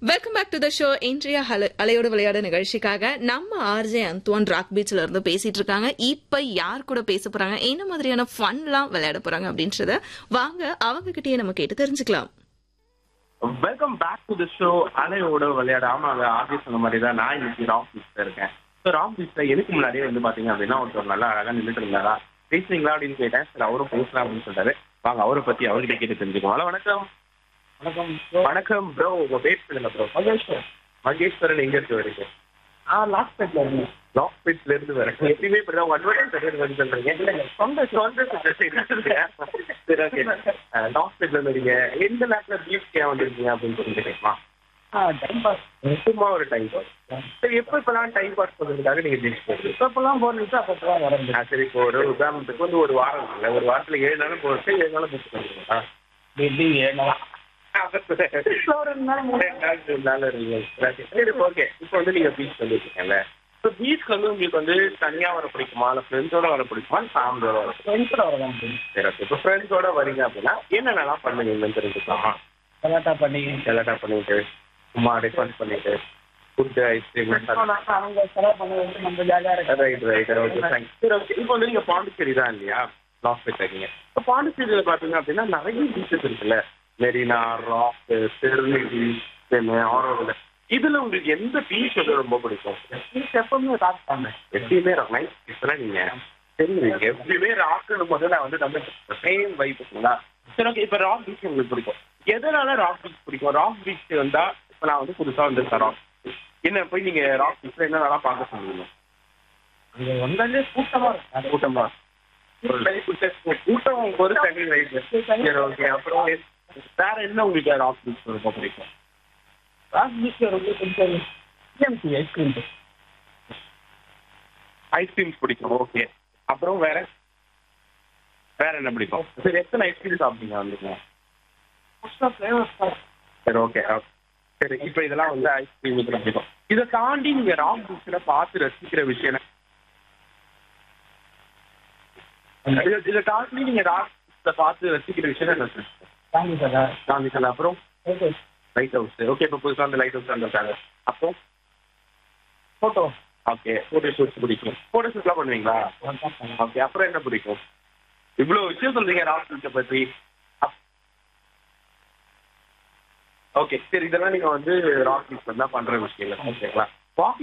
Welcome back to the show இன்றைய அல- அலையோடு விளையாட நிகழ்ச்சிக்காக நம்ம ஆர்ஜே அந்துவான் ராக் பீச்ல இருந்து பேசிட்டு இருக்காங்க இப்ப யார் கூட பேச போறாங்க என்ன மாதிரியான ஃபன்லாம் விளையாட போறாங்க அப்படின்றத வாங்க அவங்க கிட்டயே நம்ம கேட்டு தெரிஞ்சுக்கலாம் welcome back to the show அலையோட விளையாட ஆமாங்க ஆஃபீஸ் சொன்ன மாதிரி தான் நான் இன்னைக்கு ராக் பீச்ல இருக்கேன் ஸோ ராக் பீச்ல எனக்கு முன்னாடியே வந்து பாத்தீங்க அப்படின்னா ஒருத்தர் நல்லா அழகா நின்றுட்டு இருந்தாரா பேசுறீங்களா அப்படின்னு கேட்டேன் சரி அவரும் பேசலாம் அப்படின்னு சொல்றாரு வாங்க அவரை பத்தி அவர்கிட்ட கேட்டு தெரிஞ்சுக்கோம் ஹலோ வணக்கம் வணக்கம் வணக்கம் ப்ரோ உங்க பேர் சொல்லுங்க ப்ரோ மகேஸ்வர் மகேஸ்வரன் எங்க இருக்கு வரீங்க ஆ லாஸ்ட் பெட்ல இருந்தேன் லாக் பீச்ல இருந்து வரேன் எப்பயுமே இப்படி உங்க அட்வர்டைஸ் வந்து சொல்றீங்க இல்லைங்க சொந்த சொந்த சரி ஓகே லாக் பீச்ல இருந்தீங்க எந்த நேரத்துல பீச் ஏன் வந்திருக்கீங்க அப்படின்னு சொல்லிருக்கீங்களா ஆ டைம் பாஸ் சும்மா ஒரு டைம் பாஸ் சரி எப்போ இப்பெல்லாம் டைம் பாஸ் பண்ணுறதுக்காக நீங்க பீச் போகுது இப்பப்பெல்லாம் போறது அப்பப்போ தான் வரது சரி இப்போ ஒரு உதாரணத்துக்கு வந்து ஒரு வாரம் இருக்குல்ல ஒரு வாரத்துல ஏழு நாளும் போகிறது ஏழு நாளும் பீச் பண்ணுறீங்களா டெல்லி ஏனா ஒரு ரெண்டு நாள் மூணு சரி ஓகே இப்போ வந்து நீங்க பீச் வந்துருக்கீங்கல்ல இப்போ பீச் வந்து உங்களுக்கு வந்து தனியா வர பிடிக்குமா இல்லை ஃப்ரெண்ட்ஸோட வர பிடிக்குமா ஃபேமிலியோட வர பிடிக்குமா? ஃப்ரெண்ட்ஸோட வரலாம் சரி ஓகே இப்போ ஃப்ரெண்ட்ஸோட வரீங்க அப்படின்னா என்னென்னலாம் பண்ணுவீங்கன்னு தெரிஞ்சுக்கலாமா கலாட்டா பண்ணி கலாட்டா பண்ணிட்டு சும்மா அப்படியே ஃபன் பண்ணிட்டு ஃபுட்டு ஐஸ்கிரீம் அவங்க செலவு பண்ண வந்து நம்ம ஜாலியாக இருக்கு ரைட் ரைட் ஓகே தேங்க்ஸ் சரி ஓகே இப்போ வந்து நீங்க பாண்டிச்சேரி தான் இல்லையா லாஸ் இருக்கீங்க இப்போ பாண்டிச்சேரியில் பார்த்தீங்க அப்படின்னா நிறைய பீச்சஸ் இருக்குல்ல மெரினா ராக் திருநெல்வேலி தென்னை ஆரோவில் இதுல உங்களுக்கு எந்த பீச் வந்து ரொம்ப பிடிக்கும் பீச் எப்பவுமே ராக் பண்ணேன் எப்பயுமே நைட் பீச்னா நீங்க தெரியுங்க எப்பயுமே ராக்குன்னு போது நான் வந்து நம்ம சேம் வைப்புங்களா சரி ஓகே இப்போ ராக் பீச் உங்களுக்கு பிடிக்கும் எதனால ராக் பீச் பிடிக்கும் ராக் பீச் வந்தா இப்போ நான் வந்து புதுசா வந்திருக்கேன் ராக் என்ன போய் நீங்க ராக் பீச்ல என்ன நல்லா பார்க்க சொல்லுவீங்க அங்கே வந்தாலே கூட்டமா இருக்கும் அது கூட்டமா கூட்டம் ஒரு தனி ரைட் சரி ஓகே அப்புறம் வேற என்ன உங்களுக்கு ராக் பீச் ரொம்ப பிடிக்கும் ராக் பீச் ரொம்ப கொஞ்சம் சிஎம்சி ஐஸ்கிரீம் ஐஸ்கிரீம்ஸ் பிடிக்கும் ஓகே அப்புறம் வேற வேற என்ன பிடிக்கும் சரி எத்தனை ஐஸ்கிரீம் சாப்பிட்டீங்க வந்துங்க மோஸ்ட்டாக ஃப்ளேவர்ஸ் தான் சரி ஓகே சரி இப்போ இதெல்லாம் வந்து ஐஸ்கிரீம் இதெல்லாம் பிடிக்கும் இதை தாண்டி நீங்க ராக் பீச்ல பார்த்து ரசிக்கிற விஷயம் என்ன? இதை- இதை தாண்டி நீங்க ராக் பீச்ல பார்த்து ரசிக்கிற விஷயம் என்ன சார் தாங்கி சார் காமிக்கல அப்புறம் ஓகே லைட் ஹவுஸ் ஓகே இப்போ புதுசாக அந்த லைட் ஹவுஸ் வந்திருக்காங்க அப்புறம் ஃபோட்டோ ஓகே ஃபோட்டோ ஷூட்ஸ் பிடிக்கும் ஃபோட்டோ ஷூட்லாம் பண்ணுவீங்களா ஓகே அப்புறம் என்ன பிடிக்கும் இவ்வளோ விஷயம் சொல்றீங்க ராக் பீச்சை பற்றி ஓகே சரி இதெல்லாம் நீங்க வந்து ராக் பீச் தான் பண்ற விஷயம் ஓகேங்களா